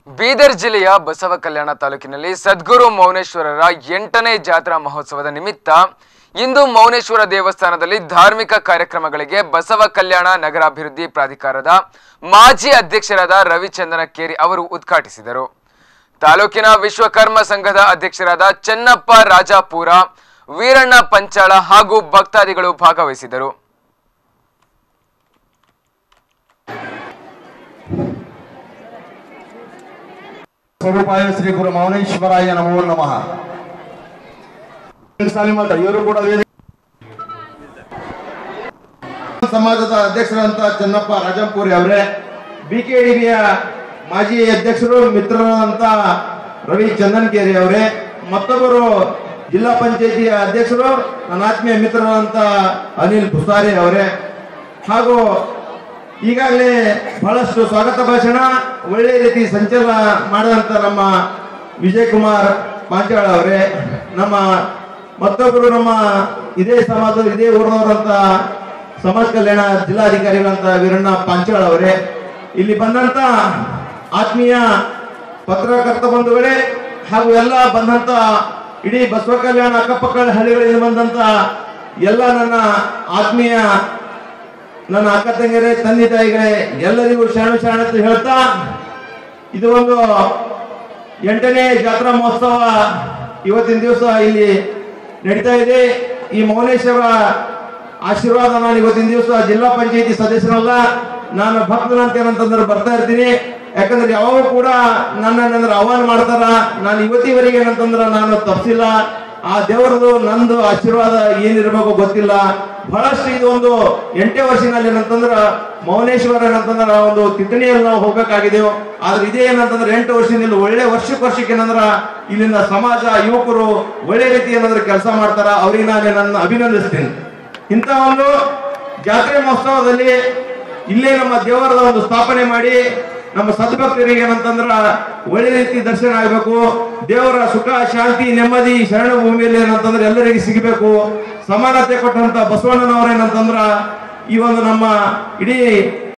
ಬೀದರ್ ಜಿಲ್ಲೆಯ ಬಸವ ಕಲ್ಯಾಣ ತಾಲೂಕಿನಲ್ಲಿ ಸದ್ಗುರು ಮೌನೇಶ್ವರರ ಎಂಟನೇ ಜಾತ್ರಾ ಮಹೋತ್ಸವದ ನಿಮಿತ್ತ ಇಂದು ಮೌನೇಶ್ವರ ದೇವಸ್ಥಾನದಲ್ಲಿ ಧಾರ್ಮಿಕ ಕಾರ್ಯಕ್ರಮಗಳಿಗೆ ಬಸವ ಕಲ್ಯಾಣ ನಗರಾಭಿವೃದ್ಧಿ ಪ್ರಾಧಿಕಾರದ ಮಾಜಿ ಅಧ್ಯಕ್ಷರಾದ ರವಿಚಂದ್ರನ ಕೇರಿ ಅವರು ಉದ್ಘಾಟಿಸಿದರು ತಾಲೂಕಿನ ವಿಶ್ವಕರ್ಮ ಸಂಘದ ಅಧ್ಯಕ್ಷರಾದ ಚೆನ್ನಪ್ಪ ರಾಜಾಪುರ ವೀರಣ್ಣ ಪಂಚಾಳ ಹಾಗೂ ಭಕ್ತಾದಿಗಳು ಭಾಗವಹಿಸಿದರು ಸ್ವರೂಪಾಯ ಶ್ರೀ ಗುರು ಮೌನೇಶ್ವರಾಯ ನಮೋ ನಮಃ ಸಾಲಿಮಠ ಇವರು ಕೂಡ ವೇದಿಕೆ ಸಮಾಜದ ಅಧ್ಯಕ್ಷರಂತ ಚೆನ್ನಪ್ಪ ರಾಜಂಪುರಿ ಅವರೇ ಬಿಕೆಡಿಬಿಯ ಮಾಜಿ ಅಧ್ಯಕ್ಷರು ಮಿತ್ರರಾದಂತ ರವಿ ಚಂದನ್ಕೇರಿ ಅವರೇ ಮತ್ತೊಬ್ಬರು ಜಿಲ್ಲಾ ಪಂಚಾಯತಿಯ ಅಧ್ಯಕ್ಷರು ನನ್ನ ಆತ್ಮೀಯ ಮಿತ್ರರಾದಂತ ಅನಿಲ್ ಪುಸಾರಿ ಅವರೇ ಹಾಗೂ ಈಗಾಗಲೇ ಬಹಳಷ್ಟು ಸ್ವಾಗತ ಭಾಷಣ ಒಳ್ಳೆ ರೀತಿ ಸಂಚಲನ ಮಾಡಿದಂತ ನಮ್ಮ ವಿಜಯ್ ಕುಮಾರ್ ಪಾಂಚಾಳ ಅವರೇ ನಮ್ಮ ಮತ್ತೊಬ್ಬರು ನಮ್ಮ ಇದೇ ಸಮಾಜ ಇದೇ ಊರಿನವರಂತ ಸಮಾಜ ಕಲ್ಯಾಣ ಜಿಲ್ಲಾಧಿಕಾರಿಗಳಂತ ವೀರಣ್ಣ ಪಾಂಚಾಳ ಅವರೇ ಇಲ್ಲಿ ಬಂದಂತ ಆತ್ಮೀಯ ಪತ್ರಕರ್ತ ಬಂಧುಗಳೇ ಹಾಗೂ ಎಲ್ಲ ಬಂದಂತ ಇಡೀ ಬಸವ ಕಲ್ಯಾಣ ಅಕ್ಕಪಕ್ಕದ ಹಳ್ಳಿಗಳಿಂದ ಬಂದಂತ ಎಲ್ಲ ನನ್ನ ಆತ್ಮೀಯ ನನ್ನ ಅಕ್ಕ ತಂಗಿಯರೇ ತಂದೆ ತಾಯಿಗಳೇ ಎಲ್ಲರಿಗೂ ಶರಣ ಶರಣ ಅಂತ ಹೇಳ್ತಾ ಇದು ಒಂದು ಎಂಟನೇ ಜಾತ್ರಾ ಮಹೋತ್ಸವ ಇವತ್ತಿನ ದಿವಸ ಇಲ್ಲಿ ನಡೀತಾ ಇದೆ ಈ ಮೌನೇಶ್ವರ ಆಶೀರ್ವಾದ ನಾನು ಇವತ್ತಿನ ದಿವಸ ಜಿಲ್ಲಾ ಪಂಚಾಯತಿ ಸದಸ್ಯರಲ್ಲ ನಾನು ಭಕ್ತನಂತ ಏನಂತಂದ್ರೆ ಬರ್ತಾ ಇರ್ತೀನಿ ಯಾಕಂದ್ರೆ ಯಾವಾಗ ಕೂಡ ನನ್ನ ಆಹ್ವಾನ ಮಾಡ್ತಾರ ನಾನು ಇವತ್ತಿವರೆಗೆ ಏನಂತಂದ್ರೆ ನಾನು ತಪ್ಪಿಸಿಲ್ಲ ಆ ದೇವರದು ನಂದು ಆಶೀರ್ವಾದ ಏನಿರ್ಬೇಕು ಗೊತ್ತಿಲ್ಲ ಬಹಳಷ್ಟು ಇದು ಒಂದು ಎಂಟೇ ವರ್ಷನಲ್ಲಿ ಏನಂತಂದ್ರ ಮೌನೇಶ್ವರ ಏನಂತಂದ್ರ ಒಂದು ತಿದ್ದಣಿಯಲ್ಲಿ ನಾವು ಹೋಗಬೇಕಾಗಿದೆವು ಆದ್ರೆ ಇದೇ ಏನಂತಂದ್ರೆ ಎಂಟು ವರ್ಷದಿಂದ ಒಳ್ಳೆ ವರ್ಷಕ್ಕೆ ವರ್ಷಕ್ಕೆ ಏನಂದ್ರ ಇಲ್ಲಿಂದ ಸಮಾಜ ಯುವಕರು ಒಳ್ಳೆ ರೀತಿ ಏನಂದ್ರೆ ಕೆಲಸ ಮಾಡ್ತಾರ ಅವ್ರಿಗೆ ನಾನು ನನ್ನ ಅಭಿನಂದಿಸ್ತೀನಿ ಇಂಥ ಒಂದು ಜಾತ್ರೆ ಮಹೋತ್ಸವದಲ್ಲಿ ಇಲ್ಲೇ ನಮ್ಮ ದೇವರದ ಒಂದು ಸ್ಥಾಪನೆ ಮಾಡಿ ನಮ್ಮ ಸದ್ಭಕ್ತರಿಗೆ ಏನಂತಂದ್ರ ಒಳ್ಳೆ ರೀತಿ ದರ್ಶನ ಆಗ್ಬೇಕು ದೇವರ ಸುಖ ಶಾಂತಿ ನೆಮ್ಮದಿ ಶರಣ ಭೂಮಿಯಲ್ಲಿ ಏನಂತಂದ್ರೆ ಎಲ್ಲರಿಗೆ ಸಿಗಬೇಕು ಸಮಾನತೆ ಕೊಟ್ಟಂತ ಬಸವಣ್ಣನವ್ರ ಏನಂತಂದ್ರ ಈ ಒಂದು ನಮ್ಮ ಇಡೀ